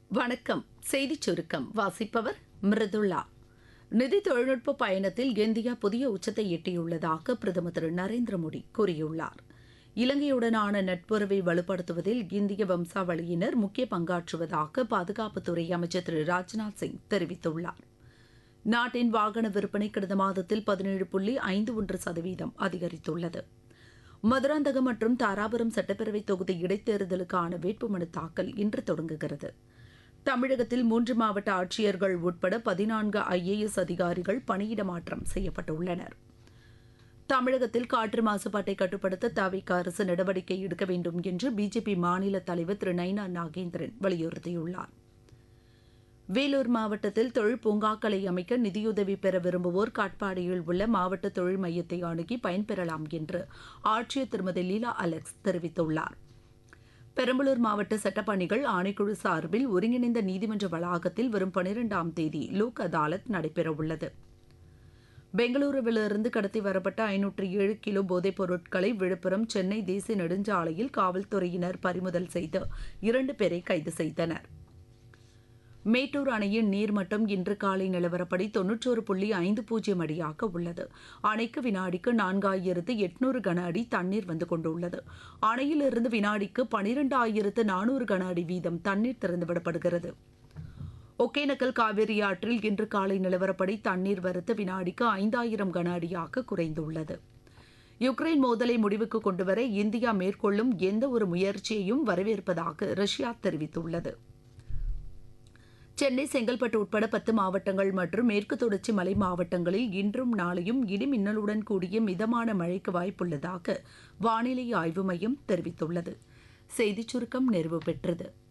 வணக்கம் செய்திச் சுருக்கம் வாசிப்பவர் மிருதுளா நிதி தொழில்நுட்ப பயணத்தில் இந்தியா புதிய உச்சத்தை எட்டியுள்ளதாக பிரதமர் திரு நரேந்திர மோடி கூறியுள்ளார் இலங்கையுடனான நட்புறவை வலுப்படுத்துவதில் இந்திய வம்சாவளியினர் முக்கிய பங்காற்றுவதாக பாதுகாப்புத்துறை அமைச்சர் திரு ராஜ்நாத் சிங் தெரிவித்துள்ளார் நாட்டின் வாகன விற்பனை கடந்த மாதத்தில் பதினேழு புள்ளி ஐந்து ஒன்று சதவீதம் அதிகரித்துள்ளது மதுராந்தகம் மற்றும் தாராபுரம் சட்டப்பேரவை தொகுதி இடைத்தேர்தலுக்கான வேட்புமனு தாக்கல் இன்று தொடங்குகிறது தமிழகத்தில் மூன்று மாவட்ட ஆட்சியர்கள் உட்பட பதினான்கு ஐஏஎஸ் அதிகாரிகள் பணியிட மாற்றம் செய்யப்பட்டுள்ளனர் தமிழகத்தில் காற்று மாசுபாட்டை கட்டுப்படுத்த தவிக அரசு நடவடிக்கை எடுக்க வேண்டும் என்று பிஜேபி மாநில தலைவர் திரு நைனா நாகேந்திரன் வலியுறுத்தியுள்ளார் வேலூர் மாவட்டத்தில் தொழில் பூங்காக்களை அமைக்க நிதியுதவி பெற விரும்புவோர் காட்பாடியில் உள்ள மாவட்ட தொழில் மையத்தை அணுகி பயன்பெறலாம் என்று ஆட்சியர் திருமதி லீலா அலெக்ஸ் தெரிவித்துள்ளார் பெரம்பலூர் மாவட்ட சட்டப்பணிகள் ஆணைக்குழு சார்பில் ஒருங்கிணைந்த நீதிமன்ற வளாகத்தில் வரும் பனிரெண்டாம் தேதி லோக் அதாலத் நடைபெறவுள்ளது பெங்களூருவிலிருந்து கடத்தி வரப்பட்ட ஐநூற்று ஏழு கிலோ போதைப் பொருட்களை விழுப்புரம் சென்னை தேசிய நெடுஞ்சாலையில் காவல்துறையினர் பறிமுதல் செய்து இரண்டு பேரை கைது செய்தனர் மேட்டூர் அணையின் நீர்மட்டம் இன்று காலை நிலவரப்படி தொன்னூற்றோரு புள்ளி ஐந்து பூஜ்ஜியம் அடியாக உள்ளது அணைக்கு வினாடிக்கு நான்காயிரத்து எட்நூறு கன அடி தண்ணீர் வந்து கொண்டுள்ளது அணையிலிருந்து வினாடிக்கு பனிரெண்டாயிரத்து நானூறு கன அடி வீதம் தண்ணீர் திறந்துவிடப்படுகிறது ஒகேனக்கல் காவிரி ஆற்றில் இன்று காலை நிலவரப்படி தண்ணீர் வரத்து வினாடிக்கு ஐந்தாயிரம் கன அடியாக குறைந்துள்ளது யுக்ரைன் மோதலை முடிவுக்கு கொண்டுவர இந்தியா மேற்கொள்ளும் எந்த ஒரு முயற்சியையும் வரவேற்பதாக ரஷ்யா தெரிவித்துள்ளது சென்னை செங்கல்பட்டு உட்பட பத்து மாவட்டங்கள் மற்றும் மேற்கு தொடர்ச்சி மலை மாவட்டங்களில் இன்றும் நாளையும் இடி மின்னலுடன் கூடிய மிதமான மழைக்கு வாய்ப்புள்ளதாக வானிலை ஆய்வு மையம் தெரிவித்துள்ளது செய்திச் சுருக்கம் நிறைவு பெற்றது